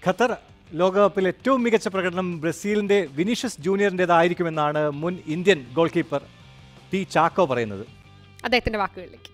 Qatar ലോകകപ്പിൽ ഏറ്റവും മികച്ച പ്രകടനം ബ്രസീലിന്റെ വിനീഷ്യസ് ജൂനിയറിൻ്റെതായിരിക്കുമെന്നാണ് മുൻ Indian goal keeper T Chacko പറയുന്നത് അദ്ദേഹത്തിന്റെ വാക്കുകളിലേക്ക്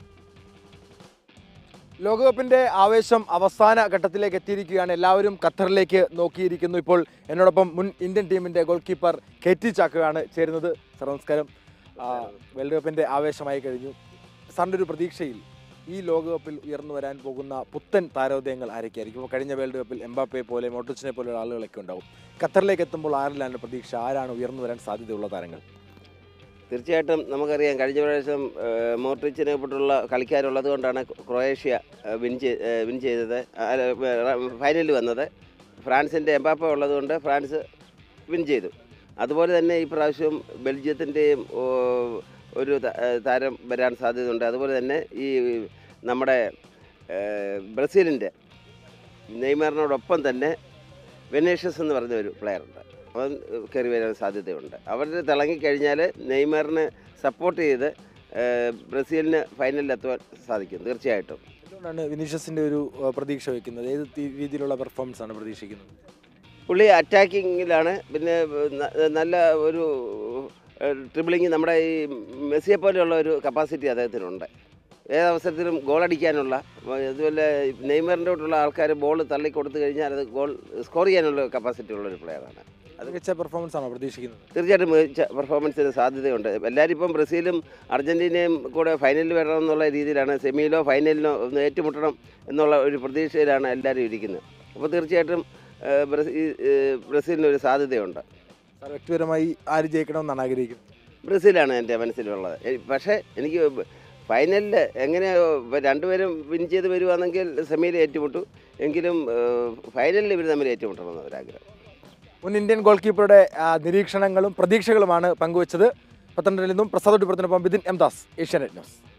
ലോകകപ്പിന്റെ ആവേശം അവസാന ഘട്ടത്തിലേക്ക് എത്തിയിരിക്കുകയാണ് എല്ലാവരും ഖത്തറിലേക്ക് നോക്കിയിരിക്കുന്നു ഇപ്പോൾ എന്നോടൊപ്പം മുൻ ഇന്ത്യൻ ടീമിന്റെ ഗോൾ കീപ്പർ കെ ടി ചാക്കോയാണ് ചേരുന്നത് സർ നമസ്കാരം ആ, വേൾഡ് കപ്പിന്റെ ആവേശമായി കഴിഞ്ഞു സാറിൻ്റെ ഒരു പ്രതീക്ഷയിൽ ഈ ലോകകപ്പിൽ ഉയർന്നു വരാൻ പോകുന്ന പുത്തൻ താരോദയങ്ങൾ ആരൊക്കെയായിരിക്കും ഇപ്പോൾ കഴിഞ്ഞ വേൾഡ് കപ്പിൽ എംബാപ്പയെ പോലെ മോട്ടോച്ചിനെ പോലെയുള്ള ആളുകളൊക്കെ ഉണ്ടാവും ഖത്തറിലേക്ക് എത്തുമ്പോൾ ആരിലാണ് പ്രതീക്ഷ ആരാണ് ഉയർന്നു വരാൻ സാധ്യതയുള്ള താരങ്ങൾ തീർച്ചയായിട്ടും നമുക്കറിയാം കഴിഞ്ഞ പ്രാവശ്യം ഏഹ്, മോട്രിച്ചിനെ പെട്ടുള്ള കളിക്കാരുള്ളത് കൊണ്ടാണ് ക്രൊയേഷ്യ ഏഹ്, വിൻ ചെയ് ഏഹ്, വിൻ ചെയ്തത് അല്ല, ഏഹ്, ഫൈനലിൽ വന്നത് ഫ്രാൻസിൻ്റെ എംബാപ്പ ഉള്ളതുകൊണ്ട് ഫ്രാൻസ് വിൻ ചെയ്തു അതുപോലെ തന്നെ ഈ പ്രാവശ്യം ബെൽജിയത്തിൻ്റെയും ഒരു ത- ഏഹ്, താരം വരാൻ സാധ്യതയുണ്ട് അതുപോലെ തന്നെ ഈ നമ്മുടെ ഏഹ്, ബ്രസീലിൻ്റെ നെയ്മറിനോടൊപ്പം തന്നെ വെനേഷ്യസ് എന്ന് പറഞ്ഞ ഒരു പ്ലെയർ ഉണ്ട് അവൻ കയറി വരാൻ സാധ്യതയുണ്ട് അവർ തിളങ്ങിക്കഴിഞ്ഞാൽ നെയ്മറിന് സപ്പോർട്ട് ചെയ്ത് ഏഹ്, ബ്രസീലിന് ഫൈനലിൽ എത്തുവാൻ സാധിക്കും തീർച്ചയായിട്ടും എന്തുകൊണ്ടാണ് വിനീഷ്യസിന്റെ ഒരു ആ, പ്രതീക്ഷ വയ്ക്കുന്നത് ഏത് തി- രീതിയിലുള്ള പെർഫോമൻസ് ആണ് പ്രതീക്ഷിക്കുന്നത് പുള്ളി അറ്റാക്കിങ്ങിലാണ് പിന്നെ ന- നല്ല ഒരു ട്രിബിളിങ് നമ്മുടെ ഈ മെസ്സിയെ പോലെയുള്ള ഒരു കപ്പാസിറ്റി അദ്ദേഹത്തിനുണ്ട് ഏതവസരത്തിലും ഗോൾ അടിക്കാനുള്ള അതുപോലെ നെയ്മറിൻ്റെ കൂട്ടുള്ള ആൾക്കാർ ബോൾ തള്ളി കൊടുത്തു കഴിഞ്ഞാൽ അത് ഗോൾ സ്കോർ ചെയ്യാനുള്ള കപ്പാസിറ്റി ഉള്ള ഒരു പ്ലെയറാണ് അത് മികച്ച പെർഫോമൻസ് ആണോ പ്രതീക്ഷിക്കുന്നത് തീർച്ചയായിട്ടും മികച്ച പെർഫോമൻസിന് സാധ്യതയുണ്ട് എല്ലാവരും ഇപ്പം ബ്രസീലും അർജൻറ്റീനയും കൂടെ ഫൈനലിൽ വരണം എന്നുള്ള രീതിയിലാണ് സെമിയിലോ ഫൈനലിലോ ഒന്ന് ഏറ്റുമുട്ടണം എന്നുള്ള ഒരു പ്രതീക്ഷയിലാണ് എല്ലാവരും ഇരിക്കുന്നത് അപ്പോൾ തീർച്ചയായിട്ടും ഏഹ്, ബ്രസീ- ഏഹ്, ബ്രസീലിന് ഒരു സാധ്യതയുണ്ട് സാർ വ്യക്തിപരമായി ആര് ജയിക്കണമെന്നാണ് ആഗ്രഹിക്കുന്നത് ബ്രസീലാണ് എൻ്റെ മനസ്സിലുള്ളത് എ- പക്ഷേ എനിക്ക് ഫൈനലിൽ എങ്ങനെ രണ്ടുപേരും വിൻ ചെയ്ത് വരുവാണെങ്കിൽ സെമിയിൽ ഏറ്റുമുട്ടു എങ്കിലും ഏഹ്, ഫൈനലിൽ ഇവർ തമ്മിൽ ഏറ്റുമുട്ടണമെന്ന് ഒരാഗ്രഹം മുൻ ഇന്ത്യൻ ഗോൾ കീപ്പറുടെ ആ, നിരീക്ഷണങ്ങളും പ്രതീക്ഷകളുമാണ് പങ്കുവച്ചത് പത്തനംതിട്ടയിൽ നിന്നും പ്രസാദ് ഡിപ്പുറത്തിനൊപ്പം ബിദിൻ എം ദാസ് ഏഷ്യാനെറ്റ് ന്യൂസ്